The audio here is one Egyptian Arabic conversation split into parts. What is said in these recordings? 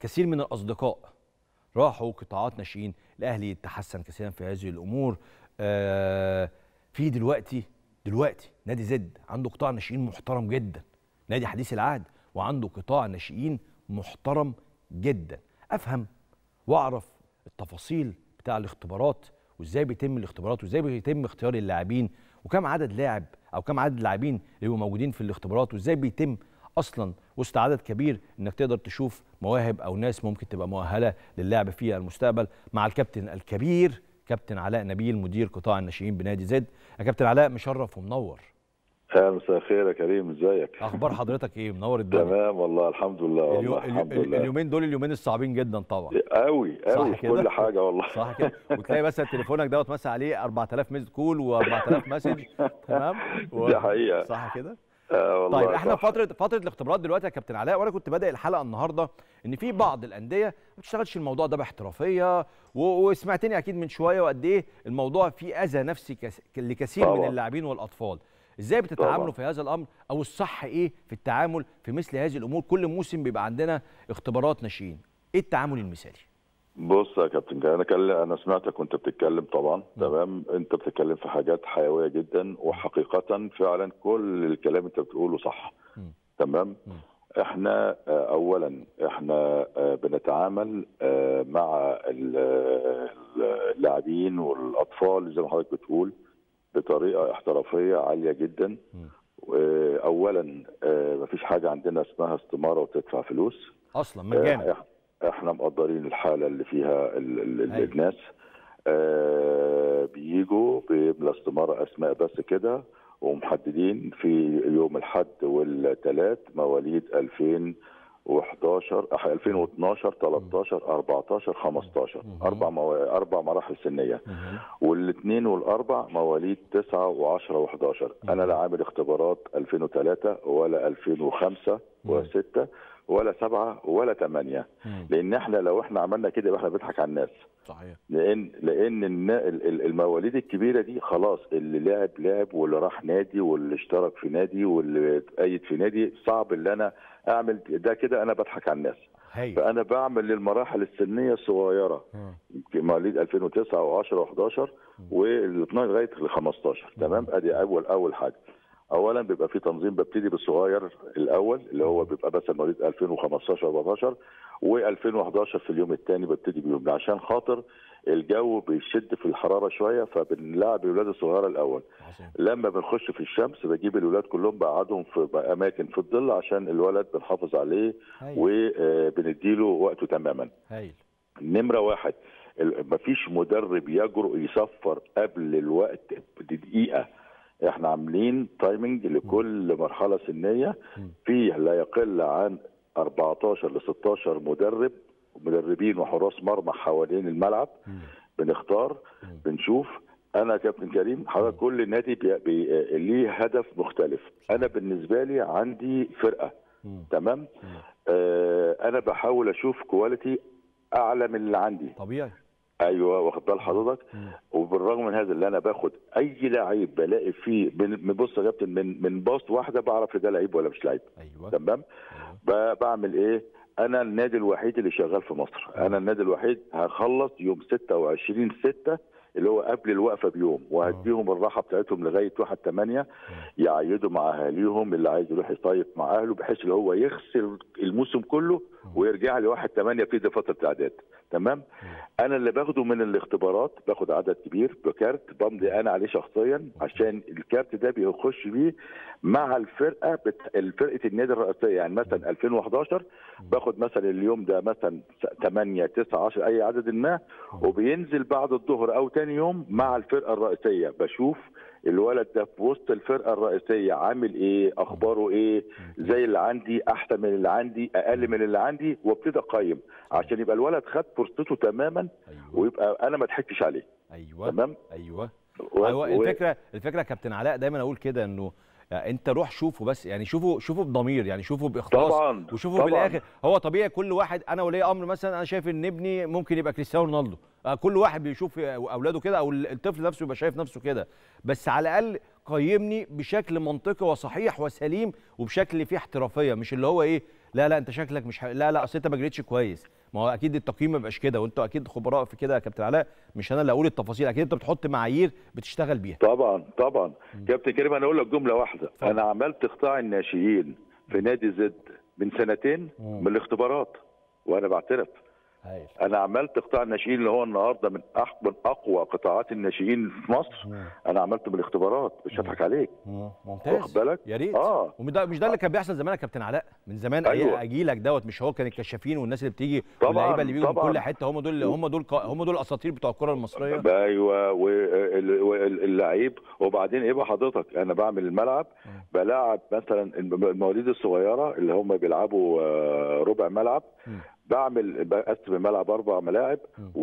كثير من الاصدقاء راحوا قطاعات ناشئين الاهلي يتحسن كثيرا في هذه الامور آه في دلوقتي دلوقتي نادي زد عنده قطاع ناشئين محترم جدا نادي حديث العهد وعنده قطاع ناشئين محترم جدا افهم واعرف التفاصيل بتاع الاختبارات وازاي بيتم الاختبارات وازاي بيتم اختيار اللاعبين وكم عدد لاعب او كم عدد اللاعبين اللي بيبقوا موجودين في الاختبارات وازاي بيتم اصلا وسط عدد كبير انك تقدر تشوف مواهب او ناس ممكن تبقى مؤهله للعب في المستقبل مع الكابتن الكبير كابتن علاء نبيل مدير قطاع الناشئين بنادي زد يا كابتن علاء مشرف ومنور يا مساء الخير يا كريم ازيك اخبار حضرتك ايه منور الدنيا تمام والله الحمد لله والله اليو... الحمد اليو... لله اليومين دول اليومين الصعبين جدا طبعا قوي قوي صح في كده؟ كل حاجه والله صح كده وتلاقي مثلا تليفونك دوت مثلا عليه 4000 ميس كول و4000 مسج تمام و... دي حقيقة. صح كده آه والله طيب احنا صح. في فتره فتره الاختبارات دلوقتي يا كابتن علاء وانا كنت بادئ الحلقه النهارده ان في بعض الانديه ما بتشتغلش الموضوع ده باحترافيه و... وسمعتني اكيد من شويه وقد ايه الموضوع فيه اذى نفسي كس... لكثير من طبعاً. اللاعبين والاطفال ازاي بتتعاملوا طبعاً. في هذا الامر او الصح ايه في التعامل في مثل هذه الامور كل موسم بيبقى عندنا اختبارات ناشئين ايه التعامل المثالي بص يا كابتن انا كل... انا سمعتك وانت بتتكلم طبعا تمام انت بتتكلم في حاجات حيويه جدا وحقيقه فعلا كل الكلام انت بتقوله صح مم. تمام مم. احنا آه، اولا احنا آه، بنتعامل آه، مع ال- ال- اللاعبين والاطفال زي ما حضرتك بتقول بطريقه احترافيه عاليه جدا مم. اولا آه، مفيش حاجه عندنا اسمها استماره وتدفع فلوس اصلا مجانا إح- احنا مقدرين الحاله اللي فيها ال ال أيوة. الناس آه بيجوا بيملى استماره اسماء بس كده ومحددين في يوم الحد والثلاث مواليد 2011 أح- 2012 13 14 15 مهم. اربع مو... اربع مراحل سنيه مهم. والاثنين والاربع مواليد 9 و10 و11 انا لا عامل اختبارات 2003 ولا 2005 و6 ولا 7 ولا 8 مم. لان احنا لو احنا عملنا كده يبقى احنا بنضحك على الناس صحيح لان لان النا- ال- ال- المواليد الكبيره دي خلاص اللي لعب لعب واللي راح نادي واللي اشترك في نادي واللي اتأيد في نادي صعب اللي انا اعمل ده كده انا بضحك على الناس هايل فانا بعمل للمراحل السنيه الصغيره مم. يمكن مواليد 2009 و10 و11 وال12 لغايه ال 15 تمام ادي اول اول حاجه اولا بيبقى في تنظيم ببتدي بالصغير الاول اللي هو بيبقى مثلا مواليد 2015 14 و2011 في اليوم الثاني ببتدي بيهم عشان خاطر الجو بيشد في الحراره شويه فبنلعب الولاد الصغيره الاول عظيم لما بنخش في الشمس بجيب الولاد كلهم بقعدهم في اماكن في الظل عشان الولد بنحافظ عليه هايل وبنديله وقته تماما هايل نمرة واحد ال- مفيش مدرب يجرؤ يصفر قبل الوقت بدقيقة احنا عاملين تايمنج لكل مرحلة سنية مم. فيه لا يقل عن 14 ل 16 مدرب مدربين وحراس مرمى حوالين الملعب مم. بنختار مم. بنشوف انا كابتن كريم حضرتك كل نادي بي... بي... ليه هدف مختلف انا بالنسبه لي عندي فرقه مم. تمام مم. آه انا بحاول اشوف كواليتي اعلى من اللي عندي طبيعي ايوه واخد بال حضرتك مم. وبالرغم من هذا اللي انا باخد اي لعيب بلاقي فيه من من- بص يا كابتن من من باص واحده بعرف ده لعيب ولا مش لعيب ايوه تمام أيوة. ب- بعمل ايه انا النادي الوحيد اللي شغال في مصر انا النادي الوحيد هخلص يوم 26 6 اللي هو قبل الوقفه بيوم وهديهم الراحه بتاعتهم لغايه 1 8 يعيدوا مع اهاليهم اللي عايز يروح يصيف مع اهله بحيث اللي هو يغسل الموسم كله ويرجع لي 1 8 يبتدي فتره اعداد تمام انا اللي باخده من الاختبارات باخد عدد كبير بكارت بمضي انا عليه شخصيا عشان الكارت ده بيخش بيه مع الفرقه بت... الفرقه النادي الرئيسيه يعني مثلا 2011 باخد مثلا اليوم ده مثلا 8 9 10 اي عدد ما وبينزل بعد الظهر او تاني يوم مع الفرقه الرئيسيه بشوف الولد ده في وسط الفرقه الرئيسيه عامل ايه اخباره ايه زي اللي عندي احسن من اللي عندي اقل من اللي عندي وابتدي اقيم عشان يبقى الولد خد فرصته تماما ايوه ويبقى انا ما ضحكتش عليه ايوه تمام ايوه و- ايوه و- الفكره الفكره يا كابتن علاء دايما اقول كده انه يعني انت روح شوفه بس يعني شوفه شوفه بضمير يعني شوفه باخلاص طبعا وشوفه طبعا. بالاخر هو طبيعي كل واحد انا ولي امر مثلا انا شايف ان ابني ممكن يبقى كريستيانو رونالدو آه، كل واحد بيشوف اولاده كده او الطفل نفسه يبقى شايف نفسه كده بس على الاقل قيمني بشكل منطقي وصحيح وسليم وبشكل فيه احترافيه مش اللي هو ايه لا لا انت شكلك مش ح... لا لا اصل انت ما جريتش كويس ما هو اكيد التقييم ما بيبقاش كده وانتوا اكيد خبراء في كده يا كابتن علاء مش انا اللي اقول التفاصيل اكيد انت بتحط معايير بتشتغل بيها طبعا طبعا كابتن كريم انا اقول لك جمله واحده اتفضل. انا عملت قطاع الناشئين في نادي زد من سنتين مم. من الاختبارات وانا بعترف هايل انا عملت قطاع الناشئين اللي هو النهارده من أح- من اقوى قطاعات الناشئين في مصر مم. انا عملته من الاختبارات مش هضحك عليك مم. ممتاز واخد بالك؟ يا ريت آه. ومش ده مش ده اللي كان بيحصل زمان يا كابتن علاء من زمان أيوة. أيوة. اجيلك دوت مش هو كان الكشافين والناس اللي بتيجي طبعاً، واللعيبه اللي بيجوا من طبعاً. كل حته هم دول هم دول هم دول الاساطير بتوع الكره المصريه ايوه واللعيب وبعدين ايه بقى حضرتك انا بعمل الملعب بلاعب مثلا الم- المواليد الصغيره اللي هم بيلعبوا آه، ربع ملعب مم. بعمل بقسم الملعب اربع ملاعب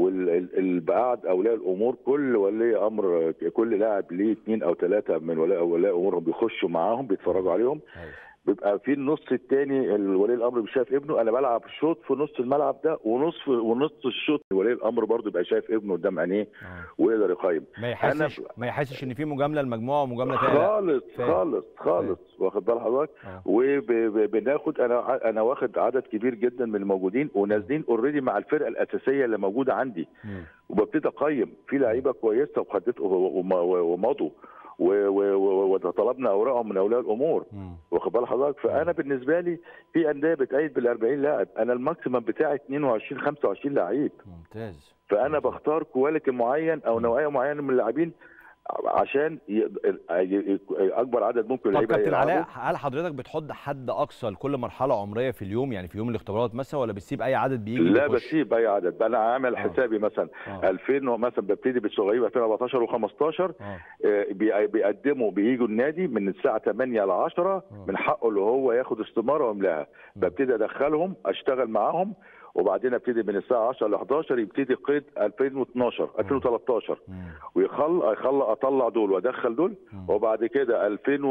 وبقعد اولياء الامور كل ولي امر كل لاعب ليه اثنين او ثلاثه من ولاء اولياء امورهم بيخشوا معاهم بيتفرجوا عليهم هايل. بيبقى في النص الثاني ولي الامر مش شايف ابنه انا بلعب شوط في نص الملعب ده ونص ونص الشوط ولي الامر برضه يبقى شايف ابنه قدام عينيه آه. ويقدر يقيم ما يحسش أنا- ما يحسش ان في مجامله لمجموعه ومجامله تانية لا. خالص فاهم. خالص خالص واخد بال حضرتك آه. وبناخد انا ع- انا واخد عدد كبير جدا من الموجودين ونازلين اوريدي مع الفرقه الاساسيه اللي موجوده عندي مم. وببتدي اقيم في لعيبه كويسه وخدت وم- ومضوا و- و- و- وطلبنا اوراقهم من اولياء الامور مم. واخد بال حضرتك فانا بالنسبه لي في انديه بتأيد بال 40 لاعب انا الماكسيمم بتاعي 22 25 لعيب ممتاز فانا بختار كواليتي معين او نوعيه معينه من اللاعبين عشان ي- ي- اكبر عدد ممكن طب اللعيبه كابتن يلعبوا. علاء هل حضرتك بتحط حد اقصى لكل مرحله عمريه في اليوم يعني في يوم الاختبارات مثلا ولا بتسيب اي عدد بيجي لا بيخش؟ بسيب اي عدد بقى انا عامل آه. حسابي مثلا آه. 2000 مثلا ببتدي بالصغيرين 2014 و15 اه بيقدموا بييجوا النادي من الساعه 8 ل 10 من حقه اللي هو ياخد استماره ويملاها ببتدي ادخلهم اشتغل معاهم وبعدين ابتدي من الساعه 10 ل 11 يبتدي قيد 2012 2013 مم. ويخل يخل اطلع دول وادخل دول وبعد كده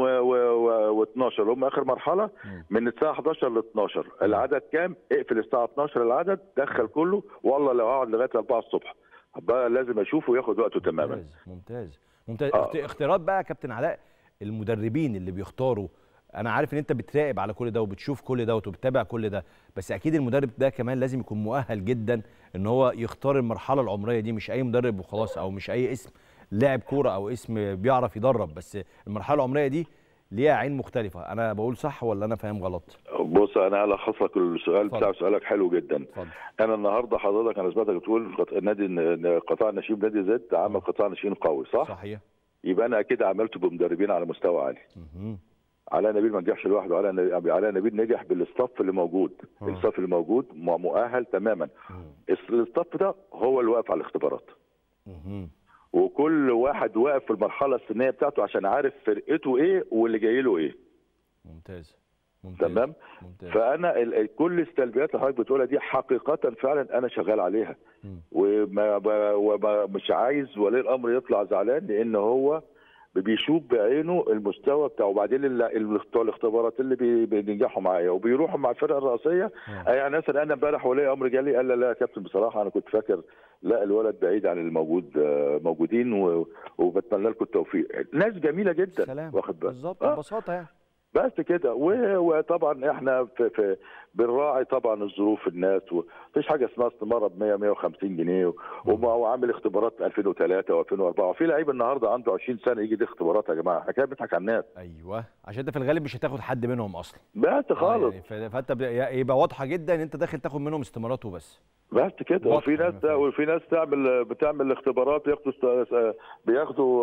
2012 اللي هم اخر مرحله من الساعه 11 ل 12 العدد كام اقفل الساعه 12 العدد دخل كله والله لو اقعد لغايه 4 الصبح بقى لازم اشوفه وياخد وقته تماما ممتاز ممتاز ممتاز آه. اخت- اختيارات بقى يا كابتن علاء المدربين اللي بيختاروا انا عارف ان انت بتراقب على كل ده وبتشوف كل ده وبتتابع كل ده بس اكيد المدرب ده كمان لازم يكون مؤهل جدا ان هو يختار المرحله العمريه دي مش اي مدرب وخلاص او مش اي اسم لاعب كوره او اسم بيعرف يدرب بس المرحله العمريه دي ليها عين مختلفه انا بقول صح ولا انا فاهم غلط بص انا هلخص لك السؤال اتفضل. بتاع سؤالك حلو جدا اتفضل انا النهارده حضرتك انا سمعتك بتقول قط- نادي قطاع الناشئين نادي زد عمل قطاع ناشئين قوي صح؟ صحيح يبقى انا اكيد عملته بمدربين على مستوى عالي مهم. علاء نبيل ما نجحش لوحده علاء نبيل علاء نبيل نجح بالاستاف اللي موجود آه. الاستاف اللي موجود م- مؤهل تماما مم. الس- الاستاف ده هو اللي واقف على الاختبارات مهم. وكل واحد واقف في المرحله السنيه بتاعته عشان عارف فرقته ايه واللي جاي له ايه ممتاز ممتاز تمام ممتاز فانا ال- ال- كل السلبيات اللي حضرتك بتقولها دي حقيقه فعلا انا شغال عليها مم. وما ب- وما مش عايز ولي الامر يطلع زعلان لان هو بيشوف بعينه المستوى بتاعه وبعدين ال- ال- بتوع الاختبارات اللي بي- بينجحوا معايا وبيروحوا مع الفرقه الرئيسيه آه. يعني مثلا انا امبارح ولي امر جالي قال لا لا يا كابتن بصراحه انا كنت فاكر لا الولد بعيد عن الموجود آه، موجودين و- وبتمنى لكم التوفيق ناس جميله جدا سلام واخد بالك بالظبط آه. ببساطه يعني بس كده و- وطبعا احنا في, في بنراعي طبعا الظروف الناس ومفيش حاجه اسمها استماره ب 100 150 جنيه و- وما- وعامل اختبارات 2003 و2004 وفي لعيب النهارده عنده 20 سنه يجي دي اختبارات يا جماعه احنا كده بنضحك على الناس ايوه عشان انت في الغالب مش هتاخد حد منهم اصلا بس آه خالص يعني ف- فانت ب- يبقى واضحه جدا ان انت داخل تاخد منهم استمارات وبس بس كده واضحة وفي ناس ما فيهاش. وفي ناس تعمل بتعمل اختبارات بياخدوا است- بياخدوا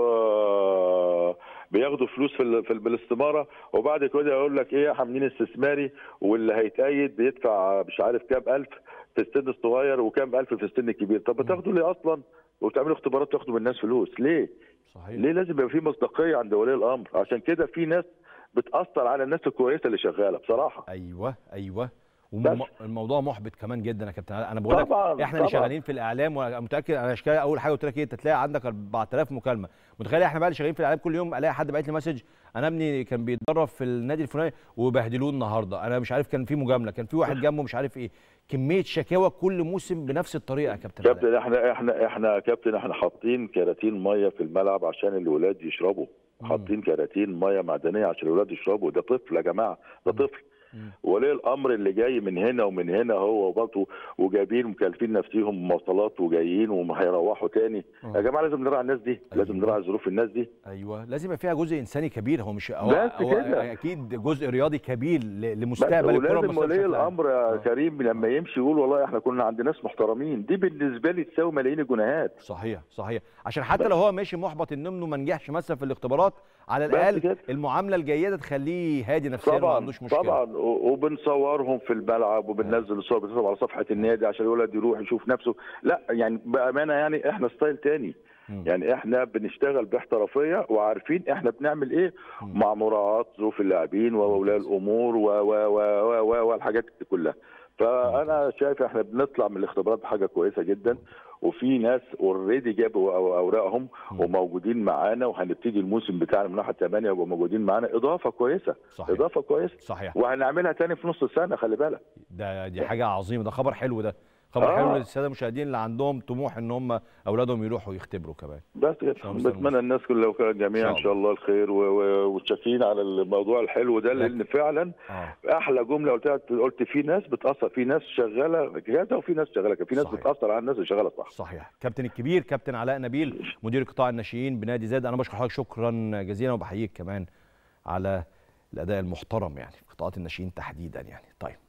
آه، بياخدوا فلوس في ال- في ال- بالاستماره وبعد كده يقول لك ايه عاملين استثماري واللي هيتأيد بيدفع مش عارف كام الف في السن الصغير وكام الف في السن الكبير طب بتاخدوا ليه اصلا وبتعملوا اختبارات تاخدوا من الناس فلوس ليه؟ صحيح ليه لازم يبقى في مصداقيه عند ولي الامر عشان كده في ناس بتاثر على الناس الكويسه اللي شغاله بصراحه ايوه ايوه بس. والموضوع محبط كمان جدا يا كابتن علاء. انا بقول لك طبعاً، احنا اللي طبعاً. شغالين في الاعلام وانا متاكد انا اشكال اول حاجه قلت لك ايه انت تلاقي عندك 4000 مكالمه متخيل احنا بقى اللي شغالين في الاعلام كل يوم الاقي حد باعت لي مسج انا ابني كان بيتدرب في النادي الفلاني وبهدلوه النهارده انا مش عارف كان في مجامله كان في واحد جنبه مش عارف ايه كميه شكاوى كل موسم بنفس الطريقه يا كابتن علاء. كابتن احنا احنا احنا يا كابتن احنا حاطين كراتين ميه في الملعب عشان الولاد يشربوا حاطين كراتين ميه معدنيه عشان الولاد يشربوا ده طفل يا جماعه ده طفل ولي الامر اللي جاي من هنا ومن هنا هو وبرضه وجايبين مكلفين نفسيهم مواصلات وجايين وهيروحوا تاني يا جماعه لازم نراعي الناس دي لازم أيوة. نراعي ظروف الناس دي ايوه لازم يبقى فيها جزء انساني كبير هو مش هو, بس هو كده. اكيد جزء رياضي كبير ل- بس لمستقبل الكره ولازم والمستقبل ولي بشكل عام. الامر يا آه. كريم لما يمشي يقول والله احنا كنا عند ناس محترمين دي بالنسبه لي تساوي ملايين الجنيهات صحيح صحيح عشان حتى لو هو ماشي محبط انه ما نجحش مثلا في الاختبارات على الاقل كده. المعامله الجيده تخليه هادي نفسيا وما طبعا عندوش مشكله طبعا و- وبنصورهم في الملعب وبننزل الصور بتاعتهم على صفحه النادي عشان الولد يروح يشوف نفسه لا يعني بامانه يعني احنا ستايل تاني مم. يعني احنا بنشتغل باحترافيه وعارفين احنا بنعمل ايه مع مراعاه ظروف اللاعبين واولياء الامور و و و و و والحاجات دي كلها فانا شايف احنا بنطلع من الاختبارات بحاجه كويسه جدا وفي ناس اوريدي جابوا أو- اوراقهم وموجودين معانا وهنبتدي الموسم بتاعنا من ناحيه 8 ويبقوا موجودين معانا اضافه كويسه صحيح. اضافه كويسه صحيح وهنعملها تاني في نص السنه خلي بالك ده دي حاجه عظيمه ده خبر حلو ده خبر آه. حلو للساده المشاهدين اللي عندهم طموح ان هم اولادهم يروحوا يختبروا كمان بس كده شاء الله بتمنى الناس كلها وكل الجميع إن ان شاء شاء الله الخير و- و- ومتشكرين على الموضوع الحلو ده لان فعلا اه احلى جمله قلتها قلت في ناس بتاثر في ناس شغاله كذا وفي ناس شغاله كذا في ناس صحيح. بتاثر على الناس اللي شغاله صح صحيح كابتن الكبير كابتن علاء نبيل مدير قطاع الناشئين بنادي زاد انا بشكر حضرتك شكرا جزيلا وبحييك كمان على الاداء المحترم يعني في قطاعات الناشئين تحديدا يعني طيب